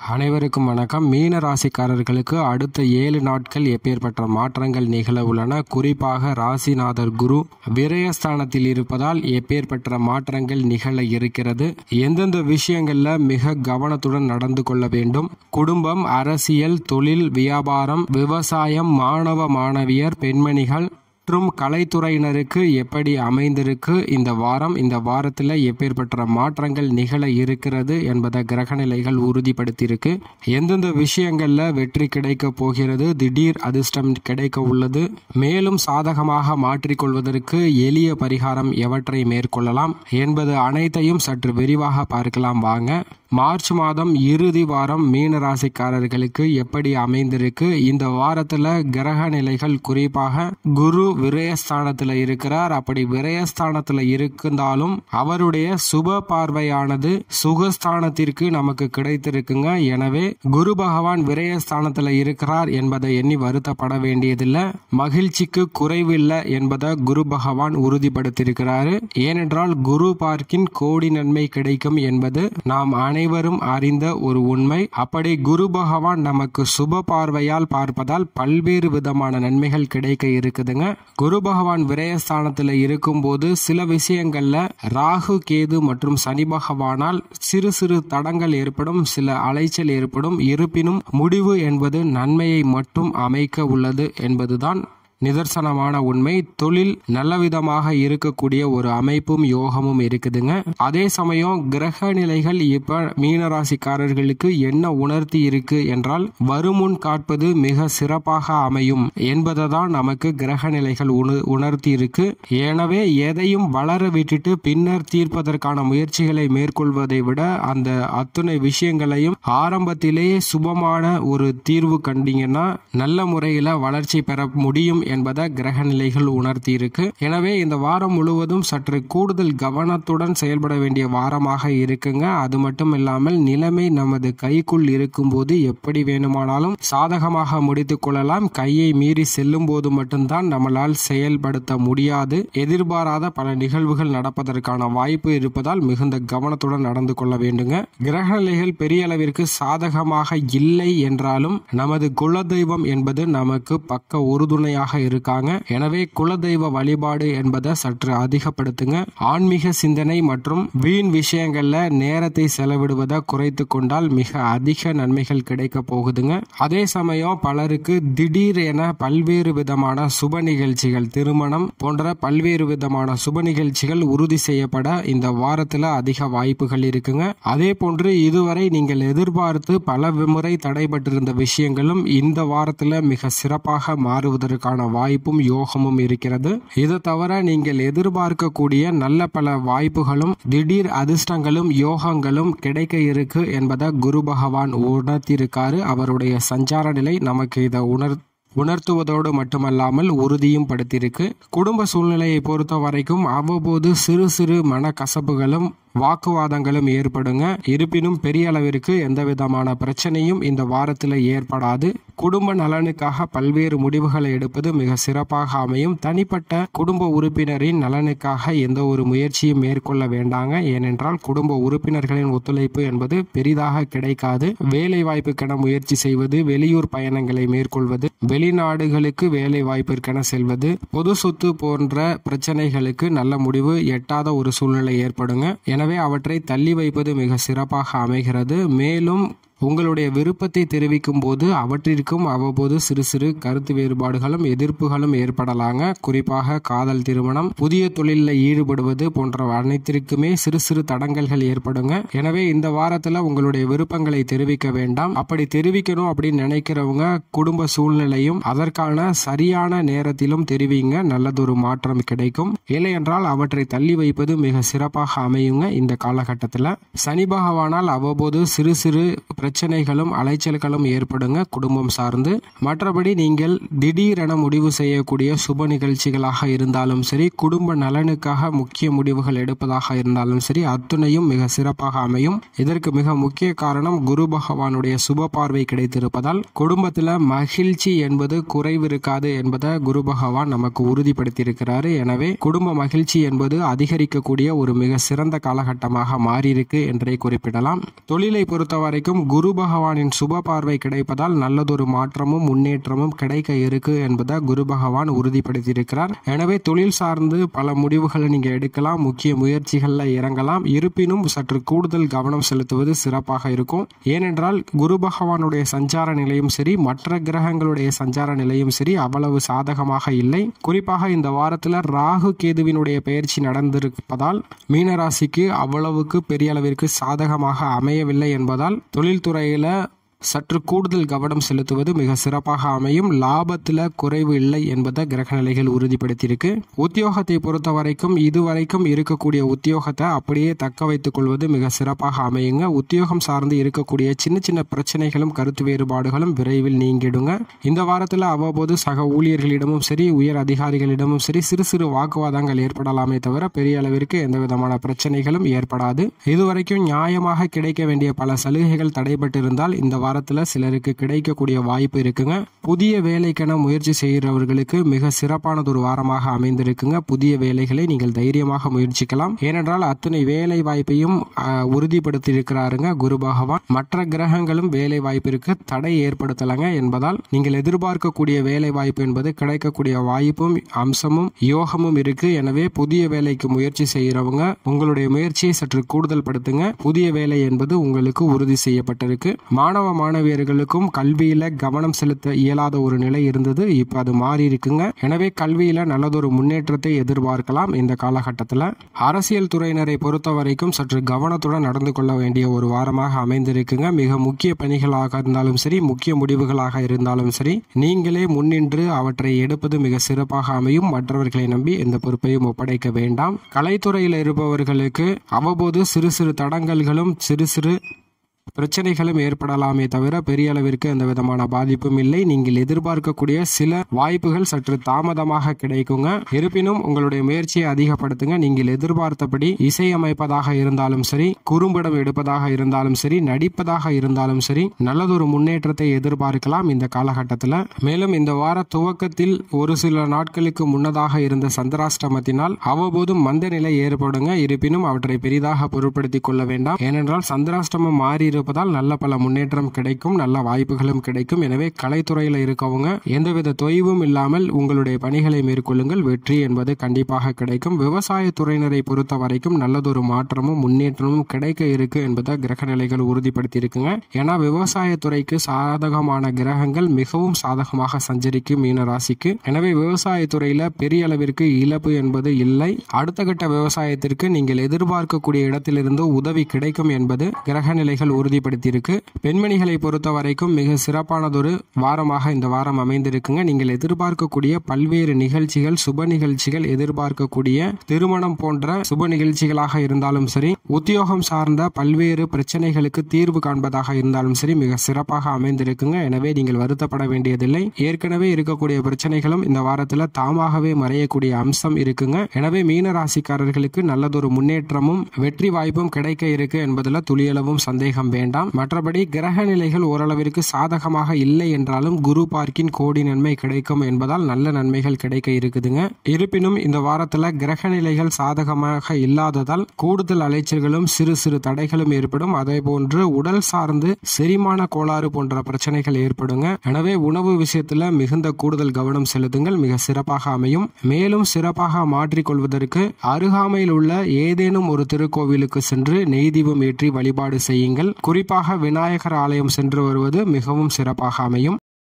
அனைவருக்கும் வணக்கம் மீன ராசிக்காரர்களுக்கு அடுத்த ஏழு நாட்கள் எப்பேற்பட்ட மாற்றங்கள் நிகழ உள்ளன குறிப்பாக ராசிநாதர் குரு விரயஸ்தானத்தில் இருப்பதால் எப்பேற்பட்ட மாற்றங்கள் நிகழ இருக்கிறது எந்தெந்த விஷயங்கள்ல மிக கவனத்துடன் நடந்து கொள்ள வேண்டும் குடும்பம் அரசியல் தொழில் வியாபாரம் விவசாயம் மாணவ மாணவியர் பெண்மணிகள் மற்றும் கலைத்துறையினருக்கு எப்படி அமைந்திருக்கு இந்த வாரம் இந்த வாரத்தில் எப்பேற்பட்ட மாற்றங்கள் நிகழ இருக்கிறது என்பதை கிரகநிலைகள் உறுதிப்படுத்தியிருக்கு எந்தெந்த விஷயங்கள்ல வெற்றி கிடைக்க போகிறது திடீர் அதிர்ஷ்டம் கிடைக்க உள்ளது மேலும் சாதகமாக மாற்றிக்கொள்வதற்கு எளிய பரிகாரம் எவற்றை மேற்கொள்ளலாம் என்பது அனைத்தையும் சற்று விரிவாக பார்க்கலாம் வாங்க மார்ச் மாதம் இறுதி வாரம் மீன ராசிக்காரர்களுக்கு எப்படி அமைந்திருக்கு இந்த வாரத்துல கிரக நிலைகள் குறிப்பாக குரு விரயஸ்தானத்துல இருக்கிறார் அப்படி விரயஸ்தானத்துல இருந்தாலும் அவருடைய சுப பார்வையானது சுகஸ்தானத்திற்கு நமக்கு கிடைத்திருக்குங்க எனவே குரு பகவான் விரயஸ்தானத்துல இருக்கிறார் என்பதை எண்ணி வருத்தப்பட வேண்டியதில்லை மகிழ்ச்சிக்கு குறைவில்லை என்பதை குரு பகவான் உறுதிப்படுத்தியிருக்கிறாரு ஏனென்றால் குரு பார்க்கின் கோடி நன்மை கிடைக்கும் என்பது நாம் அனைவரும் அறிந்த ஒரு உண்மை அப்படி குரு பகவான் நமக்கு சுப பார்வையால் பார்ப்பதால் பல்வேறு விதமான நன்மைகள் கிடைக்க இருக்குதுங்க குரு பகவான் விரயஸ்தானத்தில் இருக்கும்போது சில விஷயங்கள்ல ராகு கேது மற்றும் சனி பகவானால் சிறு சிறு தடங்கள் ஏற்படும் சில அலைச்சல் ஏற்படும் இருப்பினும் முடிவு என்பது நன்மையை மட்டும் அமைக்க உள்ளது என்பதுதான் நிதர்சனமான உண்மை தொழில் நல்லவிதமாக இருக்கக்கூடிய ஒரு அமைப்பும் யோகமும் இருக்குதுங்க அதே சமயம் கிரக நிலைகள் இப்ப மீனராசிக்காரர்களுக்கு என்ன உணர்த்தி இருக்கு என்றால் வருமுன் காட்பது மிக சிறப்பாக அமையும் என்பதை தான் நமக்கு கிரக நிலைகள் உணர்த்தி இருக்கு எனவே எதையும் வளர விட்டுட்டு பின்னர் தீர்ப்பதற்கான முயற்சிகளை மேற்கொள்வதை விட அந்த அத்துணை விஷயங்களையும் ஆரம்பத்திலேயே சுபமான ஒரு தீர்வு கண்டீங்கன்னா நல்ல முறையில வளர்ச்சி பெற முடியும் என்பதை கிரக நிலைகள் உணர்த்தி இருக்கு எனவே இந்த வாரம் முழுவதும் சற்று கூடுதல் கவனத்துடன் செயல்பட வேண்டிய வாரமாக இருக்குங்க அது மட்டும் இல்லாமல் நிலைமை நமது கைக்குள் இருக்கும்போது எப்படி வேணுமானாலும் சாதகமாக முடித்துக் கொள்ளலாம் கையை மீறி செல்லும் போது மட்டும்தான் நம்மளால் செயல்படுத்த முடியாது எதிர்பாராத பல நிகழ்வுகள் நடப்பதற்கான வாய்ப்பு இருப்பதால் மிகுந்த கவனத்துடன் நடந்து கொள்ள வேண்டுங்க கிரக நிலைகள் பெரிய அளவிற்கு சாதகமாக இல்லை என்றாலும் நமது குலதெய்வம் என்பது நமக்கு பக்க உறுதுணையாக இருக்காங்க எனவே குலதெய்வ வழிபாடு என்பதை சற்று அதிகப்படுத்துங்க ஆன்மீக சிந்தனை மற்றும் வீண் விஷயங்கள்ல நேரத்தை செலவிடுவதை குறைத்து கொண்டால் மிக அதிக நன்மைகள் கிடைக்க போகுதுங்க அதே சமயம் பலருக்கு திடீர் என பல்வேறு விதமான சுப நிகழ்ச்சிகள் திருமணம் போன்ற பல்வேறு விதமான சுப நிகழ்ச்சிகள் உறுதி செய்யப்பட இந்த வாரத்துல அதிக வாய்ப்புகள் இருக்குங்க அதே போன்று இதுவரை நீங்கள் எதிர்பார்த்து பல முறை தடைபட்டிருந்த விஷயங்களும் இந்த வாரத்துல மிக சிறப்பாக மாறுவதற்கான வாய்ப்பும் யோகமும் இருக்கிறது இது தவிர நீங்கள் எதிர்பார்க்கக்கூடிய நல்ல பல வாய்ப்புகளும் திடீர் அதிர்ஷ்டங்களும் யோகங்களும் கிடைக்க இருக்கு என்பதை குரு பகவான் உணர்த்தியிருக்காரு அவருடைய சஞ்சார நிலை நமக்கு இதை உணர் உணர்த்துவதோடு மட்டுமல்லாமல் உறுதியும் படுத்தியிருக்கு குடும்ப சூழ்நிலையை பொறுத்த வரைக்கும் அவ்வப்போது சிறு சிறு மனக்கசப்புகளும் வாக்குவாதங்களும் ஏற்படுங்க இருப்பினும் பெரிய அளவிற்கு எந்த விதமான பிரச்சனையும் இந்த வாரத்தில் ஏற்படாது குடும்ப நலனுக்காக பல்வேறு முடிவுகளை எடுப்பது மிக சிறப்பாக அமையும் தனிப்பட்ட குடும்ப உறுப்பினரின் நலனுக்காக எந்த ஒரு முயற்சியும் மேற்கொள்ள வேண்டாங்க ஏனென்றால் குடும்ப உறுப்பினர்களின் ஒத்துழைப்பு என்பது பெரிதாக கிடைக்காது வேலை வாய்ப்புக்கென முயற்சி செய்வது வெளியூர் பயணங்களை மேற்கொள்வது வெளிநாடுகளுக்கு வேலை வாய்ப்பிற்கென செல்வது பொது சொத்து போன்ற பிரச்சனைகளுக்கு நல்ல முடிவு எட்டாத ஒரு சூழ்நிலை ஏற்படுங்க எனவே அவற்றை தள்ளி வைப்பது மிக சிறப்பாக அமைகிறது மேலும் உங்களுடைய விருப்பத்தை தெரிவிக்கும் போது அவற்றிற்கும் அவ்வப்போது சிறு சிறு கருத்து வேறுபாடுகளும் எதிர்ப்புகளும் ஏற்படலாங்க குறிப்பாக காதல் திருமணம் புதிய தொழிலில் ஈடுபடுவது போன்ற அனைத்திற்குமே சிறு சிறு தடங்கல்கள் ஏற்படுங்க எனவே இந்த வாரத்தில் உங்களுடைய விருப்பங்களை தெரிவிக்க வேண்டாம் அப்படி தெரிவிக்கணும் அப்படின்னு நினைக்கிறவங்க குடும்ப சூழ்நிலையும் அதற்கான சரியான நேரத்திலும் தெரிவிங்க நல்லதொரு மாற்றம் கிடைக்கும் இல்லை என்றால் அவற்றை தள்ளி வைப்பது மிக சிறப்பாக அமையுங்க இந்த காலகட்டத்தில் சனி பகவானால் அவ்வப்போது சிறு சிறு பிரச்சனைகளும் அலைச்சல்களும் ஏற்படுங்க குடும்பம் சார்ந்து மற்றபடி நீங்கள் திடீரென முடிவு செய்யக்கூடிய சுப நிகழ்ச்சிகளாக இருந்தாலும் சரி குடும்ப நலனுக்காக முக்கிய முடிவுகள் எடுப்பதாக இருந்தாலும் சரி அத்துணையும் மிக சிறப்பாக அமையும் இதற்கு மிக முக்கிய காரணம் குரு பகவானுடைய சுப பார்வை கிடைத்திருப்பதால் குடும்பத்தில் மகிழ்ச்சி என்பது குறைவு இருக்காது என்பதை குரு பகவான் நமக்கு உறுதிப்படுத்தியிருக்கிறாரு எனவே குடும்ப மகிழ்ச்சி என்பது அதிகரிக்கக்கூடிய ஒரு மிக சிறந்த காலகட்டமாக மாறியிருக்கு என்றே குறிப்பிடலாம் தொழிலை பொறுத்த வரைக்கும் குரு பகவானின் சுப பார்வை கிடைப்பதால் நல்லதொரு மாற்றமும் முன்னேற்றமும் கிடைக்க இருக்கு என்பதை குரு பகவான் உறுதிப்படுத்தியிருக்கிறார் எனவே தொழில் சார்ந்து பல முடிவுகளை நீங்க எடுக்கலாம் முக்கிய முயற்சிகளில் இறங்கலாம் இருப்பினும் சற்று கூடுதல் கவனம் செலுத்துவது சிறப்பாக இருக்கும் ஏனென்றால் குரு பகவானுடைய சஞ்சார நிலையும் சரி மற்ற கிரகங்களுடைய சஞ்சார நிலையும் சரி அவ்வளவு சாதகமாக இல்லை குறிப்பாக இந்த வாரத்தில் ராகு கேதுவினுடைய பயிற்சி நடந்திருப்பதால் மீனராசிக்கு அவ்வளவுக்கு பெரிய அளவிற்கு சாதகமாக அமையவில்லை என்பதால் தொழில்துறையில சற்று கூடுதல் கவனம் செலுத்துவது மிக சிறப்பாக அமையும் லாபத்தில் குறைவு இல்லை என்பதை கிரகநிலைகள் உறுதிப்படுத்தியிருக்கு உத்தியோகத்தை பொறுத்த வரைக்கும் இதுவரைக்கும் இருக்கக்கூடிய உத்தியோகத்தை அப்படியே தக்க வைத்துக் கொள்வது மிக சிறப்பாக அமையுங்க உத்தியோகம் சார்ந்து இருக்கக்கூடிய சின்ன சின்ன பிரச்சனைகளும் கருத்து வேறுபாடுகளும் விரைவில் நீங்கிடுங்க இந்த வாரத்தில் அவ்வப்போது சக ஊழியர்களிடமும் சரி உயர் அதிகாரிகளிடமும் சரி சிறு சிறு வாக்குவாதங்கள் ஏற்படலாமே தவிர பெரிய அளவிற்கு எந்த விதமான பிரச்சனைகளும் ஏற்படாது இதுவரைக்கும் நியாயமாக கிடைக்க வேண்டிய பல சலுகைகள் தடைபட்டிருந்தால் இந்த வாரத்தில் சிலருக்கு கிடைக்கக்கூடிய வாய்ப்பு இருக்குங்க புதிய வேலைக்கென முயற்சி செய்கிறவர்களுக்கு மிக சிறப்பானது ஒரு வாரமாக அமைந்திருக்குங்க புதிய வேலைகளை நீங்கள் தைரியமாக முயற்சிக்கலாம் ஏனென்றால் அத்தனை வேலை வாய்ப்பையும் ஆஹ், உறுதிப்படுத்தி இருக்கிறாருங்க குரு பகவான் மற்ற கிரகங்களும் வேலை வாய்ப்பிற்கு தடை ஏற்படுத்தலாங்க என்பதால் நீங்கள் எதிர்பார்க்கக்கூடிய வேலை வாய்ப்பு என்பது கிடைக்கக்கூடிய வாய்ப்பும் அம்சமும் யோகமும் இருக்கு எனவே புதிய வேலைக்கு முயற்சி செய்கிறவங்க உங்களுடைய முயற்சியை சற்று கூடுதல் படுத்துங்க புதிய வேலை என்பது உங்களுக்கு உறுதி செய்யப்பட்டிருக்கு மாணவ மாணவியர்களுக்கும் கல்வியில கவனம் செலுத்த இயலாத ஒரு நிலை இருந்தது இப்போ அது மாறி இருக்குங்க எனவே கல்வியில நல்லதொரு முன்னேற்றத்தை எதிர்பார்க்கலாம் இந்த காலகட்டத்தில் அரசியல் துறையினரை பொறுத்த வரைக்கும் சற்று கவனத்துடன் நடந்து கொள்ள வேண்டிய ஒரு வாரமாக அமைந்திருக்குங்க மிக முக்கிய பணிகளாக இருந்தாலும் சரி முக்கிய முடிவுகளாக இருந்தாலும் சரி நீங்களே முன்னின்று அவற்றை எடுப்பது மிக சிறப்பாக அமையும் மற்றவர்களை நம்பி எந்த பொறுப்பையும் ஒப்படைக்க வேண்டாம் கலைத்துறையில் இருப்பவர்களுக்கு அவ்வப்போது சிறு சிறு தடங்கல்களும் சிறு சிறு பிரச்சனைகளும் ஏற்படலாமே தவிர பெரிய அளவிற்கு எந்த விதமான பாதிப்பும் இல்லை நீங்கள் எதிர்பார்க்கக்கூடிய சில வாய்ப்புகள் சற்று தாமதமாக கிடைக்குங்க இருப்பினும் உங்களுடைய முயற்சியை அதிகப்படுத்துங்க நீங்கள் எதிர்பார்த்தபடி இசையமைப்பதாக இருந்தாலும் சரி குறும்படம் எடுப்பதாக இருந்தாலும் சரி நடிப்பதாக இருந்தாலும் சரி நல்லதொரு முன்னேற்றத்தை எதிர்பார்க்கலாம் இந்த காலகட்டத்தில் மேலும் இந்த வார துவக்கத்தில் ஒரு சில நாட்களுக்கு முன்னதாக இருந்த சந்திராஷ்டமத்தினால் அவ்வப்போது மந்த நிலை ஏற்படுங்க இருப்பினும் அவற்றை பெரிதாக பொருட்படுத்திக் கொள்ள வேண்டாம் ஏனென்றால் சந்திராஷ்டமம் மாறி இருப்பதால் நல்ல பல முன்னேற்றம் கிடைக்கும் நல்ல வாய்ப்புகளும் கிடைக்கும் எனவே கலைத்துறையில் இருக்கவங்க எந்தவித தொய்வும் இல்லாமல் உங்களுடைய பணிகளை மேற்கொள்ளுங்கள் வெற்றி என்பது கண்டிப்பாக கிடைக்கும் விவசாய துறையினரை பொறுத்த வரைக்கும் நல்லதொரு மாற்றமும் முன்னேற்றமும் கிடைக்க இருக்கு என்பதை கிரக நிலைகள் உறுதிப்படுத்தி இருக்குங்க ஏன்னா விவசாயத்துறைக்கு சாதகமான கிரகங்கள் மிகவும் சாதகமாக சஞ்சரிக்கும் மீன ராசிக்கு எனவே விவசாயத்துறையில பெரிய அளவிற்கு இழப்பு என்பது இல்லை அடுத்த கட்ட விவசாயத்திற்கு நீங்கள் எதிர்பார்க்கக்கூடிய இடத்திலிருந்து உதவி கிடைக்கும் என்பது கிரக நிலைகள் உறுதிப்படுத்தியிருக்கு பெண்மணிகளை பொறுத்த வரைக்கும் மிக சிறப்பானதொரு வாரமாக இந்த வாரம் அமைந்திருக்குங்க நீங்கள் எதிர்பார்க்கக்கூடிய பல்வேறு நிகழ்ச்சிகள் சுப நிகழ்ச்சிகள் எதிர்பார்க்கக்கூடிய திருமணம் போன்ற சுப நிகழ்ச்சிகளாக இருந்தாலும் சரி உத்தியோகம் சார்ந்த பல்வேறு பிரச்சனைகளுக்கு தீர்வு காண்பதாக இருந்தாலும் சரி மிக சிறப்பாக அமைந்திருக்குங்க எனவே நீங்கள் வருத்தப்பட வேண்டியதில்லை ஏற்கனவே இருக்கக்கூடிய பிரச்சனைகளும் இந்த வாரத்தில் தாமாகவே மறையக்கூடிய அம்சம் இருக்குங்க எனவே மீன ராசிக்காரர்களுக்கு நல்லதொரு முன்னேற்றமும் வெற்றி வாய்ப்பும் கிடைக்க இருக்கு என்பதில் துளியளவும் சந்தேகம் வேண்டாம் மற்றபடி கிரக நிலைகள் ஓரளவிற்கு சாதகமாக இல்லை என்றாலும் குரு பார்க்கின் கோடி நன்மை கிடைக்கும் என்பதால் நல்ல நன்மைகள் கிடைக்க இருக்குதுங்க இருப்பினும் இந்த வாரத்தில் கிரக நிலைகள் சாதகமாக இல்லாததால் கூடுதல் அலைச்சல்களும் சிறு சிறு தடைகளும் ஏற்படும் அதே போன்று உடல் சார்ந்து செரிமான கோளாறு போன்ற பிரச்சனைகள் ஏற்படுங்க எனவே உணவு விஷயத்துல மிகுந்த கூடுதல் கவனம் செலுத்துங்கள் மிக சிறப்பாக அமையும் மேலும் சிறப்பாக மாற்றிக்கொள்வதற்கு அருகாமையில் உள்ள ஏதேனும் ஒரு திருக்கோவிலுக்கு சென்று நெய் தீபம் ஏற்றி வழிபாடு செய்யுங்கள் குறிப்பாக விநாயகர் ஆலயம் சென்று வருவது மிகவும் சிறப்பாக அமையும்